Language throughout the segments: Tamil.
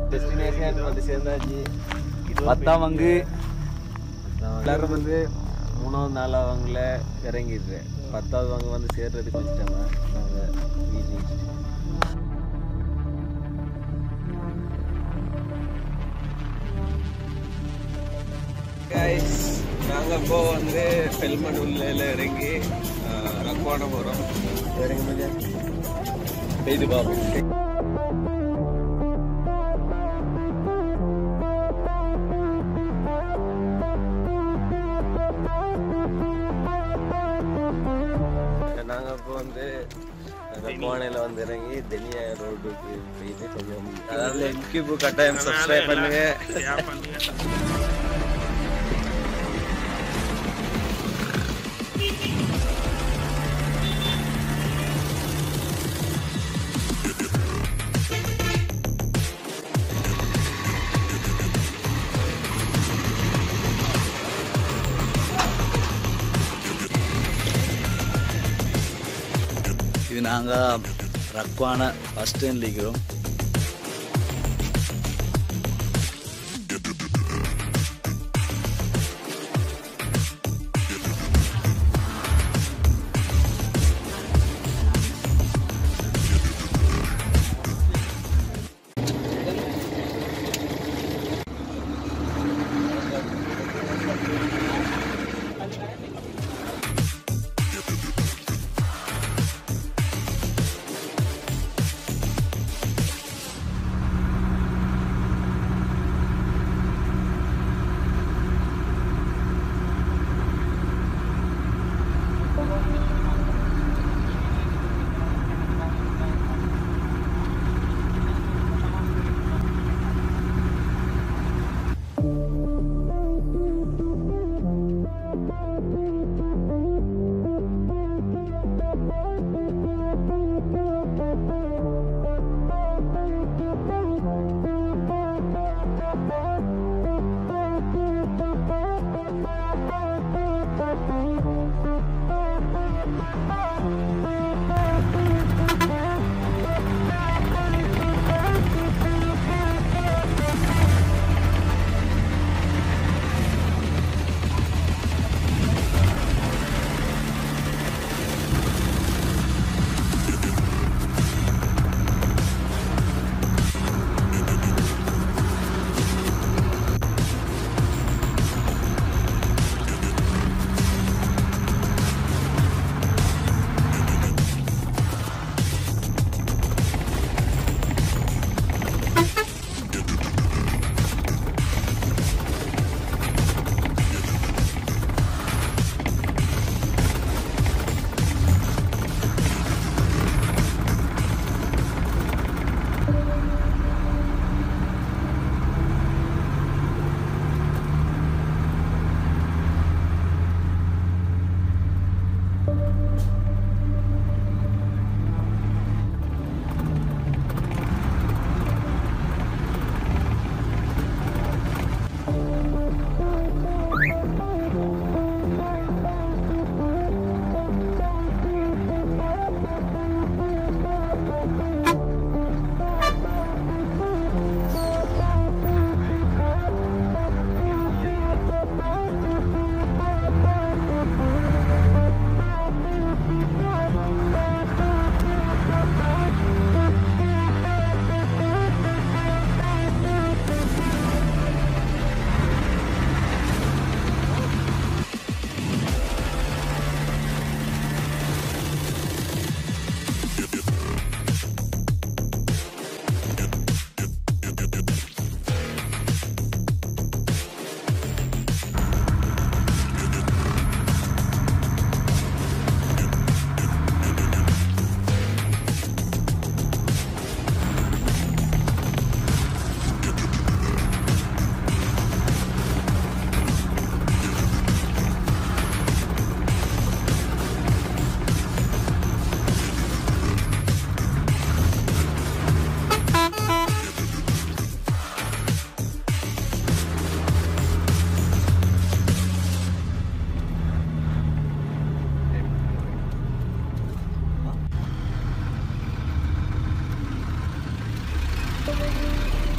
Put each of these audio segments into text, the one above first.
டெஸ்டினேஷன் வந்து சேர்ந்தாச்சு பத்தாம் பங்கு எல்லாரும் வந்து மூணாவது நாலாவது வாங்கில் இறங்கிடுது பத்தாவது வாங்க வந்து சேர்றது கொஞ்சம் நாங்கள் வீட்டு கைஸ் நாங்கள் இப்போ வந்து பெல்மனூர்ல இறங்கி ரக்வான போகிறோம் இறங்கி முடியாது இது பார்ப்போம் நாங்கள் இப்போ வந்து கோணையில் வந்து இறங்கி தெனியா ரோடுக்கு போயிட்டு கொஞ்சம் அதாவது என்கியூபு கட்டாயம் சப்ஸ்கிரைப் பண்ணுங்க இது நாங்கள் ரக்வான பஸ் ஸ்டாண்டில் இருக்கிறோம்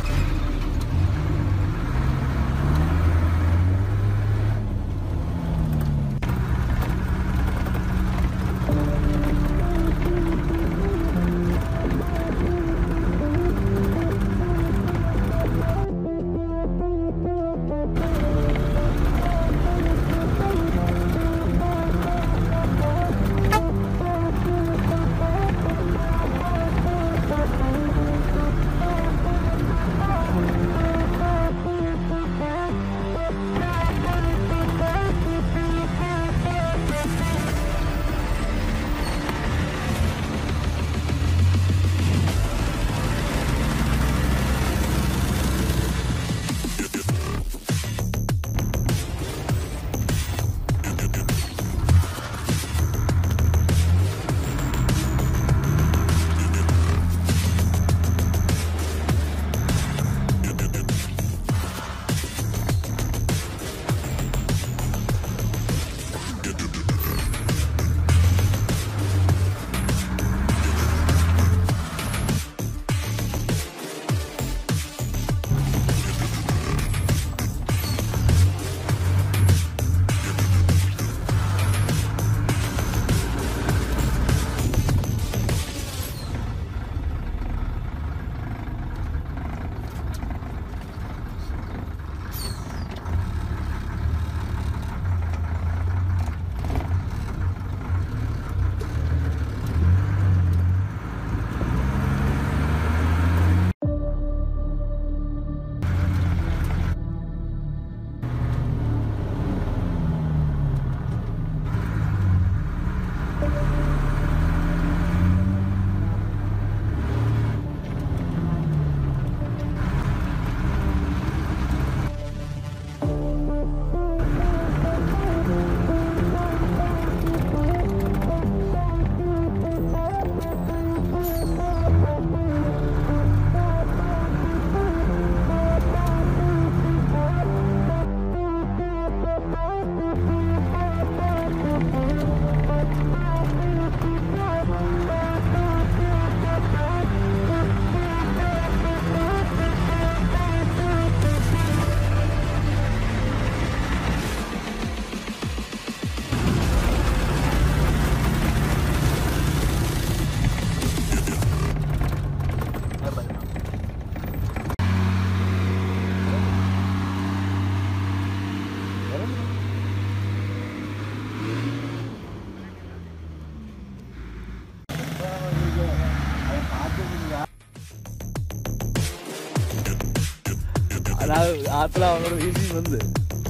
அதாவது ஆற்றுல அவனோட வீசி வந்து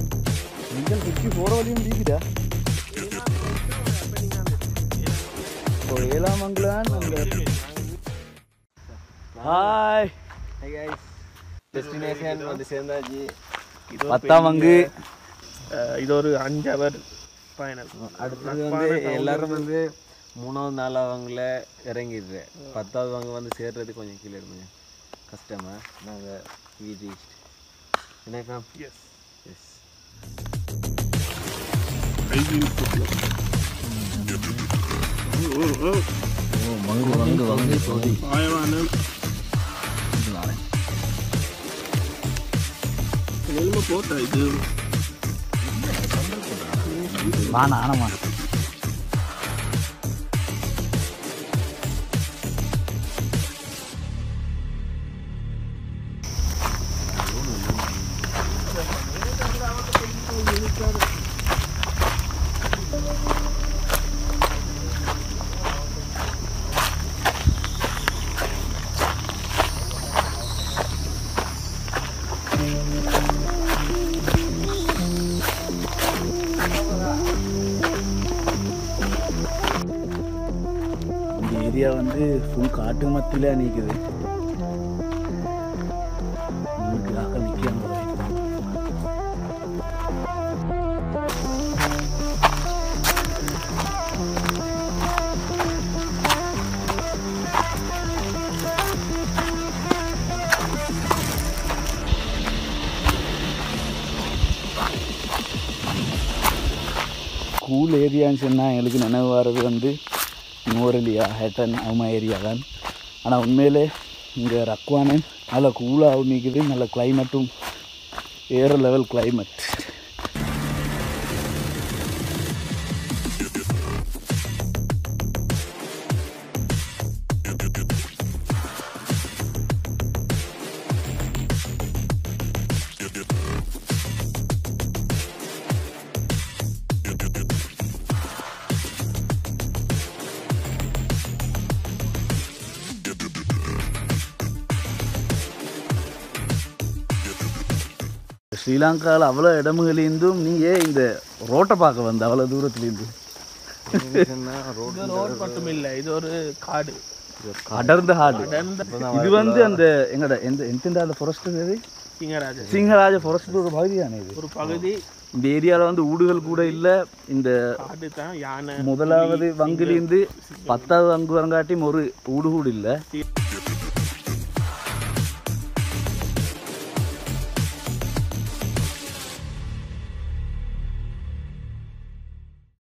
நீங்கள் சுற்றி போகிற வழியும் வீக்குதா இப்போ ஏழாமங்கலான் அந்த ஹாய் ஹை கைஸ் டெஸ்டினேஷன் வந்து சேர்ந்தாச்சு இது ஒரு பத்தாம் அங்கு அஹ், இது ஒரு அஞ்சு அவர் பயணம் அடுத்தது வந்து எல்லாரும் வந்து மூணாவது நாலாவதுல இறங்கிடுற பத்தாவது வாங்க வந்து சேர்றது கொஞ்சம் கீழே இருந்தேன் கஷ்டமா நாங்கள் வி ரீச் என்னக்கா எஸ் எஸ் மங்கு மங்கு மங்கு சோதி எலும்பு போட்டா இது வாணா ஆனமா இந்த ஏரியா வந்து ஃபுல் காட்டு மத்தியில் நிற்குது உங்களுக்காக நிற்கிறாங்க கூல் ஏரியான்னு சொன்னால் எங்களுக்கு நினைவு வர்றது வந்து நோரலியா ஹேட்டன் அம்மா ஏரியா தான் ஆனால் உண்மையிலே இங்கே ரக்வானன் நல்ல கூலாகவும் நிற்குது நல்ல கிளைமேட்டும் வேறு லெவல் கிளைமேட் ஸ்ரீலங்காவில் அவ்வளோ இடமுகளிருந்தும் நீங்கள் இந்த ரோட்டை பார்க்க வந்த அவ்வளோ தூரத்துலேருந்து ரோட் இது ரோட் மட்டும் இல்லை இது ஒரு காடு அடர்ந்த ஹாடு அடர்ந்த இது வந்து அந்த எங்கட எந்த எந்த அந்த ஃபாரஸ்ட் இது சிங்கராஜன் சிங்கராஜ ஃபாரஸ்ட் ஒரு பகுதி தானே இது ஒரு பகுதி இந்த ஏரியாவில் வந்து ஊடுகள் கூட இல்லை இந்த காடு தான் யானை முதலாவது வங்குலேருந்து பத்தாவது வங்கு வரங்காட்டியும் ஒரு ஊடு கூட இல்லை